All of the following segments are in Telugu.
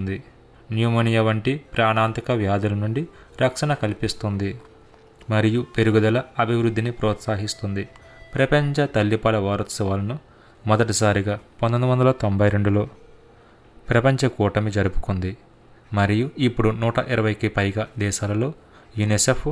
చేస్తుంది న్యూమోనియా వంటి ప్రాణాంతక వ్యాధుల నుండి రక్షణ కల్పిస్తుంది మరియు పెరుగుదల అభివృద్ధిని ప్రోత్సహిస్తుంది ప్రపంచ తల్లిపాల వారోత్సవాలను మొదటిసారిగా పంతొమ్మిది వందల తొంభై రెండులో ప్రపంచ కూటమి జరుపుకుంది మరియు ఇప్పుడు నూట ఇరవైకి పైగా దేశాలలో యునెసెఫ్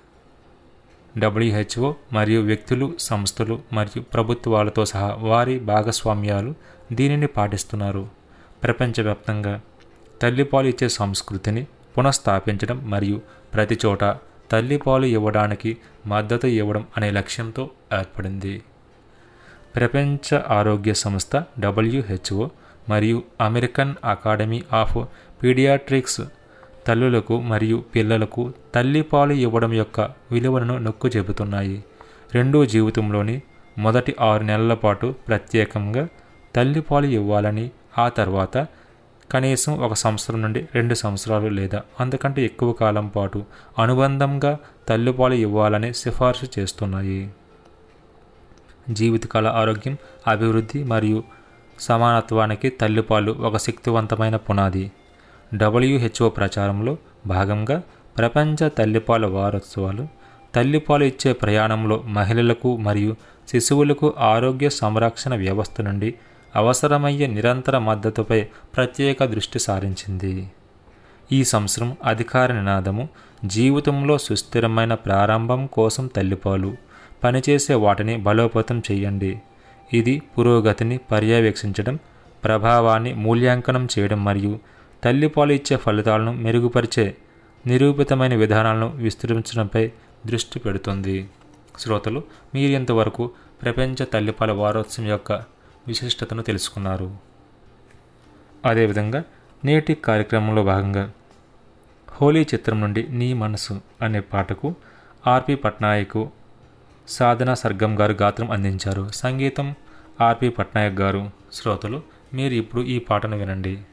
డబ్ల్యూహెచ్ఓ మరియు వ్యక్తులు సంస్థలు మరియు ప్రభుత్వాలతో సహా వారి భాగస్వామ్యాలు దీనిని పాటిస్తున్నారు ప్రపంచవ్యాప్తంగా తల్లిపాలు ఇచ్చే సంస్కృతిని పునఃస్థాపించడం మరియు ప్రతి చోట తల్లిపాలు ఇవ్వడానికి మద్దతు ఇవ్వడం అనే లక్ష్యంతో ఏర్పడింది ప్రపంచ ఆరోగ్య సంస్థ డబ్ల్యూహెచ్ఓ మరియు అమెరికన్ అకాడమీ ఆఫ్ పీడియాట్రిక్స్ తల్లులకు మరియు పిల్లలకు తల్లిపాలు ఇవ్వడం యొక్క విలువలను నొక్కు చెబుతున్నాయి రెండో జీవితంలోని మొదటి ఆరు నెలల పాటు ప్రత్యేకంగా తల్లిపాలు ఇవ్వాలని ఆ తర్వాత కనీసం ఒక సంవత్సరం నుండి రెండు సంవత్సరాలు లేదా అంతకంటే ఎక్కువ కాలం పాటు అనుబంధంగా తల్లిపాలు ఇవ్వాలని సిఫార్సు చేస్తున్నాయి జీవితకాల ఆరోగ్యం అభివృద్ధి మరియు సమానత్వానికి తల్లిపాలు ఒక శక్తివంతమైన పునాది డబ్ల్యూహెచ్ఓ ప్రచారంలో భాగంగా ప్రపంచ తల్లిపాల వారోత్సవాలు తల్లిపాలు ఇచ్చే ప్రయాణంలో మహిళలకు మరియు శిశువులకు ఆరోగ్య సంరక్షణ వ్యవస్థ నుండి అవసరమయ్యే నిరంతర మద్దతుపై ప్రత్యేక దృష్టి సారించింది ఈ సంవత్సరం అధికార నినాదము జీవితంలో సుస్థిరమైన ప్రారంభం కోసం తల్లిపాలు పనిచేసే వాటిని బలోపేతం చేయండి ఇది పురోగతిని పర్యవేక్షించడం ప్రభావాన్ని మూల్యాంకనం చేయడం మరియు తల్లిపాలు ఇచ్చే ఫలితాలను మెరుగుపరిచే నిరూపితమైన విధానాలను విస్తరించడంపై దృష్టి పెడుతుంది శ్రోతలు మీరు ఇంతవరకు ప్రపంచ తల్లిపాల వారోత్సవం యొక్క విశిష్టతను తెలుసుకున్నారు అదేవిధంగా నేటి కార్యక్రమంలో భాగంగా హోలీ చిత్రం నుండి నీ మనసు అనే పాటకు ఆర్పి పట్నాయక్ సాధన సర్గం గారు గాత్రం అందించారు సంగీతం ఆర్పి పట్నాయక్ గారు శ్రోతలు మీరు ఇప్పుడు ఈ పాటను వినండి